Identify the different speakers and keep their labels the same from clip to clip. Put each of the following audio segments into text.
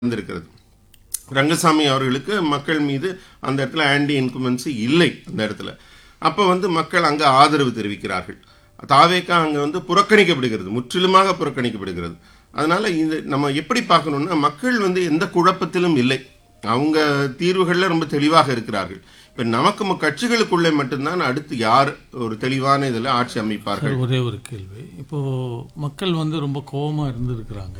Speaker 1: வந்திருக்கிறது ரங்கசாமி அவர்களுக்கு மக்கள் மீது அந்த இடத்துல ஆன்டி இன்குமென்சி இல்லை அந்த இடத்துல அப்போ வந்து மக்கள் அங்கே ஆதரவு தெரிவிக்கிறார்கள் தாவேக்கா அங்கே வந்து புறக்கணிக்கப்படுகிறது முற்றிலுமாக புறக்கணிக்கப்படுகிறது அதனால இது நம்ம எப்படி பார்க்கணும்னா மக்கள் வந்து எந்த குழப்பத்திலும் இல்லை அவங்க தீர்வுகளில் ரொம்ப தெளிவாக இருக்கிறார்கள் இப்போ நமக்கு ம- கட்சிகளுக்குள்ளே மட்டும்தான் அடுத்து யார் ஒரு தெளிவான இதில் ஆட்சி அமைப்பார்கள்
Speaker 2: சார் ஒரே ஒரு கேள்வி இப்போ மக்கள் வந்து ரொம்ப கோவமா இருந்திருக்கிறாங்க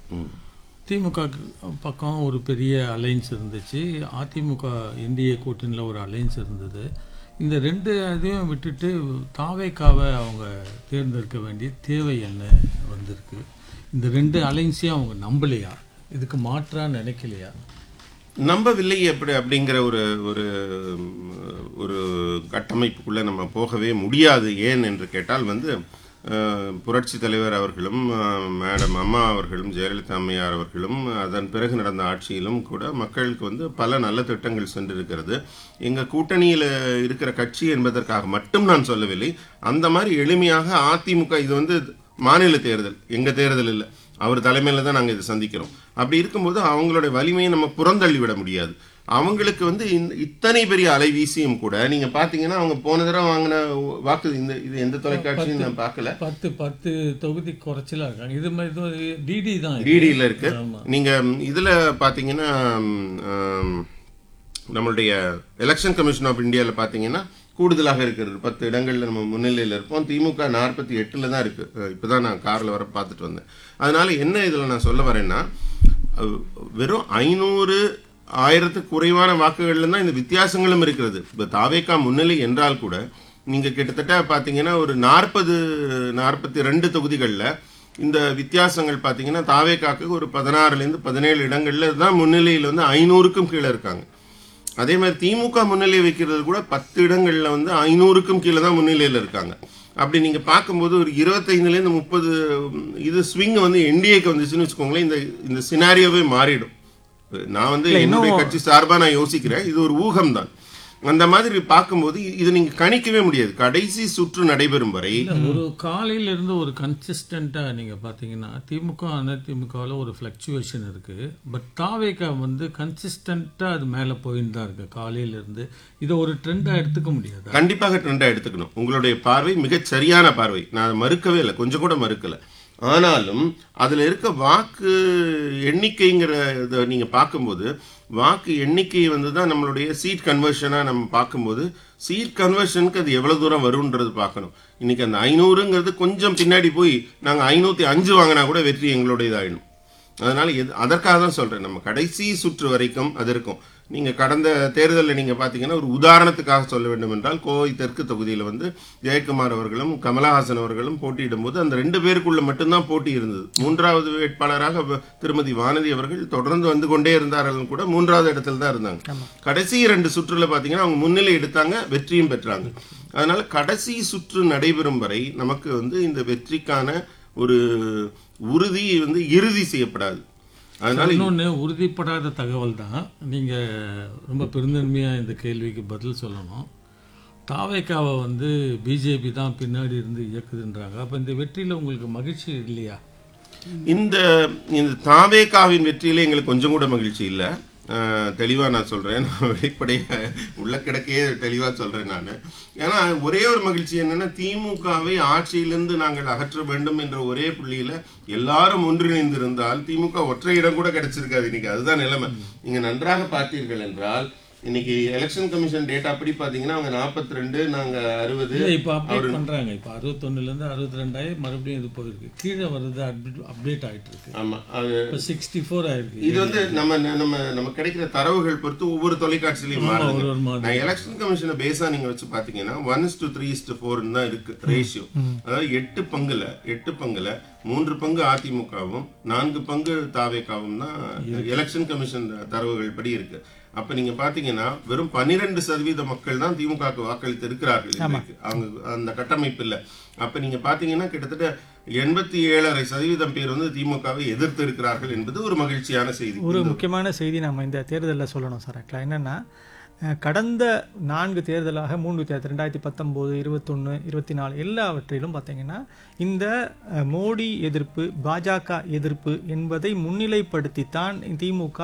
Speaker 2: திமுக க்கு பக்கம் ஒரு பெரிய அலைன்ஸ் இருந்துச்சு அதிமுக என்டிஏ கூட்டணியில் ஒரு அலைன்ஸ் இருந்தது இந்த ரெண்டு இதையும் விட்டுட்டு தாவேக்காவை அவங்க தேர்ந்தெடுக்க வேண்டிய தேவை என்ன வந்திருக்கு இந்த ரெண்டு அலைன்ஸையும் அவங்க நம்பலையா இதுக்கு மாற்றா நினைக்கலையா
Speaker 1: நம்பவில்லை எப்படி அப்படிங்கிற ஒரு ஒரு ம், ஒரு கட்டமைப்புக்குள்ளே நம்ம போகவே முடியாது ஏன் என்று கேட்டால் வந்து அஹ், புரட்சி தலைவர் அவர்களும் அஹ், மேடம் அம்மா அவர்களும் ஜெயலலிதா அம்மையார் அவர்களும் அதன் பிறகு நடந்த ஆட்சியிலும் கூட மக்களுக்கு வந்து பல நல்ல திட்டங்கள் சென்றிருக்கிறது எங்கள் கூட்டணியில் இருக்கிற கட்சி என்பதற்காக மட்டும் நான் சொல்லவில்லை அந்த மாதிரி எளிமையாக அதிமுக இது வந்து மாநில தேர்தல் எங்கள் தேர்தல் இல்லை அவர் தலைமையில தான் நாங்கள் இதை சந்திக்கிறோம் அப்படி இருக்கும்போது அவங்களுடைய வலிமையை நம்ம புறந்தள்ளி விட முடியாது அவங்களுக்கு வந்து இந்த இத்தனை பெரிய அலைவீசியும் கூட நீங்க பாத்தீங்கன்னா அவங்க போன தடவை வாங்கின வாக்கு இந்த இது எந்த தொலைக்காட்சியும் நான் பார்க்கல
Speaker 2: பத்து பத்து தொகுதி குறைச்சலா இருக்காங்க இது மாதிரி டிடி தான் இது.
Speaker 1: டிடியில் இருக்கு
Speaker 2: ஆமா.
Speaker 1: நீங்க இதுல பாத்தீங்கன்னா ம், ஆம், நம்மளுடைய எலெக்ஷன் கமிஷன் ஆஃப் இந்தியாவில் பார்த்தீங்கன்னா கூடுதலாக இருக்கிறது பத்து இடங்கள்ல நம்ம முன்னிலையில் இருப்போம் திமுக நாற்பத்தி எட்டில் தான் இருக்கு அஹ் இப்பதான் நான் காரில் வர பார்த்துட்டு வந்தேன் அதனால என்ன இதில் நான் சொல்ல வரேன்னா அஹ், வெறும் ஐநூறு ஆயிரத்துக்கு குறைவான வாக்குகள்ல தான் இந்த வித்தியாசங்களும் இருக்கிறது இப்போ தாவேக்கா முன்னிலை என்றால் கூட நீங்க கிட்டத்தட்ட பார்த்தீங்கன்னா ஒரு நாற்பது நாற்பத்தி ரெண்டு தொகுதிகளில் இந்த வித்தியாசங்கள் பார்த்தீங்கன்னா தாவேக்காக்கு ஒரு பதினாறுலேருந்து பதினேழு இடங்கள்ல தான் முன்னிலையில் வந்து ஐநூறுக்கும் கீழே இருக்காங்க அதே மாதிரி திமுக முன்னிலை வைக்கிறது கூட பத்து இடங்கள்ல வந்து ஐநூறுக்கும் கீழே தான் முன்னிலையில் இருக்காங்க அப்படி நீங்க பார்க்கும்போது ஒரு இருபத்தைந்துலேருந்து முப்பது இது ஸ்விங் வந்து என்டிஏக்கு வந்துச்சுன்னு வச்சுக்கோங்களேன் இந்த இந்த சினாரியோவே மாறிடும் நான் வந்து என்னுடைய கட்சி சார்பா நான் யோசிக்கிறேன் இது ஒரு ஊகம்தான் அந்த மாதிரி பார்க்கும்போது இது நீங்க கணிக்கவே முடியாது கடைசி சுற்று நடைபெறும் வரை
Speaker 2: இல்ல, ஒரு காலையில இருந்து ஒரு கன்சிஸ்டண்டா நீங்க பாத்தீங்கன்னா திமுக அதிமுகவில் ஒரு ஃபிளக்சுவேஷன் இருக்கு பட் தாவேக்கா வந்து கன்சிஸ்டண்டா அது மேல போயின்னு தான் இருக்கு காலையில இருந்து இதை ஒரு ட்ரெண்டா எடுத்துக்க முடியாது
Speaker 1: கண்டிப்பாக ட்ரெண்டா எடுத்துக்கணும் உங்களுடைய பார்வை மிகச் சரியான பார்வை நான் அதை மறுக்கவே இல்லை கொஞ்சம் கூட மறுக்கல ஆனாலும் அதுல இருக்க வாக்கு எண்ணிக்கைங்கிற இதை நீங்க பார்க்கும்போது வாக்கு எண்ணிக்கை வந்து தான் நம்மளுடைய சீட் கன்வர்ஷனா நம்ம பார்க்கும்போது சீட் கன்வர்ஷனுக்கு அது எவ்வளவு தூரம் வரும்ன்றது பார்க்கணும் இன்னைக்கு அந்த ஐநூறுங்கிறது கொஞ்சம் பின்னாடி போய் நாங்க ஐநூத்தி அஞ்சு வாங்கினா கூட வெற்றி எங்களுடையதாயிடும் அதனால எது அதற்காக தான் சொல்றேன் நம்ம கடைசி சுற்று வரைக்கும் அது இருக்கும் நீங்க கடந்த தேர்தலில் நீங்க பாத்தீங்கன்னா ஒரு உதாரணத்துக்காக சொல்ல வேண்டும் என்றால் கோவை தெற்கு தொகுதியில் வந்து ஜெயக்குமார் அவர்களும் கமலஹாசன் அவர்களும் போட்டியிடும் போது அந்த ரெண்டு பேருக்குள்ள மட்டும்தான் போட்டி இருந்தது மூன்றாவது வேட்பாளராக வ- திருமதி வானதி அவர்கள் தொடர்ந்து வந்து கொண்டே இருந்தார்கள் கூட மூன்றாவது இடத்துல தான் இருந்தாங்க கடைசி ரெண்டு சுற்றுல பாத்தீங்கன்னா அவங்க முன்னிலை எடுத்தாங்க வெற்றியும் பெற்றாங்க அதனால கடைசி சுற்று நடைபெறும் வரை நமக்கு வந்து இந்த வெற்றிக்கான ஒரு உறுதி வந்து இறுதி செய்யப்படாது அதனால
Speaker 2: இன்னொன்று உறுதிப்படாத தகவல் தான் நீங்க ரொம்ப பெருந்தன்மையா இந்த கேள்விக்கு பதில் சொல்லணும் தாவேக்காவை வந்து பிஜேபி தான் பின்னாடி இருந்து இயக்குதுன்றாங்க அப்ப இந்த வெற்றியில உங்களுக்கு மகிழ்ச்சி இல்லையா
Speaker 1: இந்த இந்த தாவேகாவின் வெற்றியில எங்களுக்கு கொஞ்சம் கூட மகிழ்ச்சி இல்லை தெளிவாக நான் சொல்கிறேன் நான் வெளிப்படையாக உள்ள கிடக்கையே தெளிவாக சொல்கிறேன் நான் ஏன்னா ஒரே ஒரு மகிழ்ச்சி என்னன்னா திமுகவை ஆட்சியிலிருந்து நாங்கள் அகற்ற வேண்டும் என்ற ஒரே புள்ளியில் எல்லாரும் ஒன்றிணைந்திருந்தால் திமுக ஒற்றை இடம் கூட கிடைச்சிருக்காது இன்னைக்கு அதுதான் நிலைமை நீங்கள் நன்றாக பார்த்தீர்கள் என்றால் இன்னைக்கு எலெக்ஷன் கமிஷன் டேட்டா படி பார்த்தீங்கன்னா அவங்க நாற்பத்தி ரெண்டு நாங்கள் அறுபது
Speaker 2: இல்ல இப்ப அப்டேட் பண்றாங்க இப்ப அறுபத்தொன்னுல இருந்து அறுபத்தி ரெண்டாயி மறுபடியும் இது போயிருக்கு கீழே வருது அப்டேட் ஆயிட்டு இருக்கு
Speaker 1: ஆமாம் அது
Speaker 2: இப்ப சிக்ஸ்டி ஃபோர் ஆயிருக்கு
Speaker 1: இது வந்து நம்ம நம்ம நம்ம கிடைக்கிற தரவுகள் பொறுத்து ஒவ்வொரு தொலைக்காட்சியிலையும் மாறுது
Speaker 2: ஒரு ஒரு மாதிரி
Speaker 1: நான் எலெக்ஷன் கமிஷனை பேஸா நீங்க வச்சு பாத்தீங்கன்னா one is to three is to ஃபோர்னு தான் இருக்கு ரேஷியோ அதாவது எட்டு பங்குல எட்டு பங்குல மூன்று பங்கு அதிமுகவும் நான்கு பங்கு தாவேக்காவும் தான் எலெக்ஷன் கமிஷன் தரவுகள் படி இருக்கு அப்ப நீங்க பாத்தீங்கன்னா வெறும் பன்னிரெண்டு சதவீத மக்கள் தான் திமுகவுக்கு வாக்களித்து இருக்கிறார்கள் இன்றைக்கு. அவங்க அந்த கட்டமைப்பு இல்ல அப்ப நீங்க பாத்தீங்கன்னா கிட்டத்தட்ட எண்பத்தி ஏழரை சதவீதம் பேர் வந்து திமுகவை எதிர்த்து இருக்கிறார்கள் என்பது ஒரு மகிழ்ச்சியான செய்தி
Speaker 3: ஒரு முக்கியமான செய்தி நம்ம இந்த தேர்தலில் சொல்லணும் சார் ஆக்சுவலாக என்னென்னா கடந்த நான்கு தேர்தலாக மூன்று தேர்தல் ரெண்டாயிரத்தி பத்தொம்போது இருபத்தொன்று இருபத்தி நாலு எல்லாவற்றிலும் பார்த்தீங்கன்னா இந்த அஹ், மோடி எதிர்ப்பு பாஜக எதிர்ப்பு என்பதை முன்னிலைப்படுத்தித்தான் திமுக